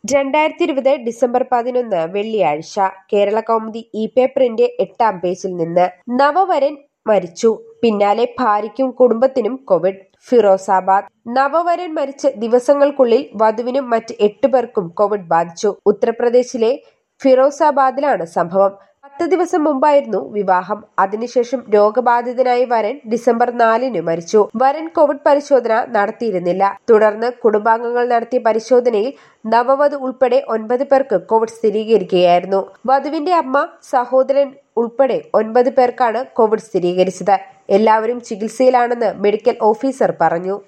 രണ്ടായിരത്തി ഇരുപത് ഡിസംബർ പതിനൊന്ന് വെള്ളിയാഴ്ച കേരള കൗമുദി ഇ പേപ്പറിന്റെ എട്ടാം പേജിൽ നിന്ന് നവവരൻ മരിച്ചു പിന്നാലെ ഭാര്യയ്ക്കും കുടുംബത്തിനും കോവിഡ് ഫിറോസാബാദ് നവവരൻ മരിച്ച് ദിവസങ്ങൾക്കുള്ളിൽ വധുവിനും മറ്റ് എട്ട് പേർക്കും കോവിഡ് ബാധിച്ചു ഉത്തർപ്രദേശിലെ ഫിറോസാബാദിലാണ് സംഭവം പത്ത് ദിവസം മുമ്പായിരുന്നു വിവാഹം അതിനുശേഷം രോഗബാധിതനായ വരൻ ഡിസംബർ നാലിന് മരിച്ചു വരൻ കോവിഡ് പരിശോധന നടത്തിയിരുന്നില്ല തുടർന്ന് കുടുംബാംഗങ്ങൾ നടത്തിയ പരിശോധനയിൽ നവവധു ഉൾപ്പെടെ ഒൻപത് പേർക്ക് കോവിഡ് സ്ഥിരീകരിക്കുകയായിരുന്നു വധുവിന്റെ അമ്മ സഹോദരൻ ഉൾപ്പെടെ ഒൻപത് പേർക്കാണ് കോവിഡ് സ്ഥിരീകരിച്ചത് എല്ലാവരും ചികിത്സയിലാണെന്ന് മെഡിക്കൽ ഓഫീസർ പറഞ്ഞു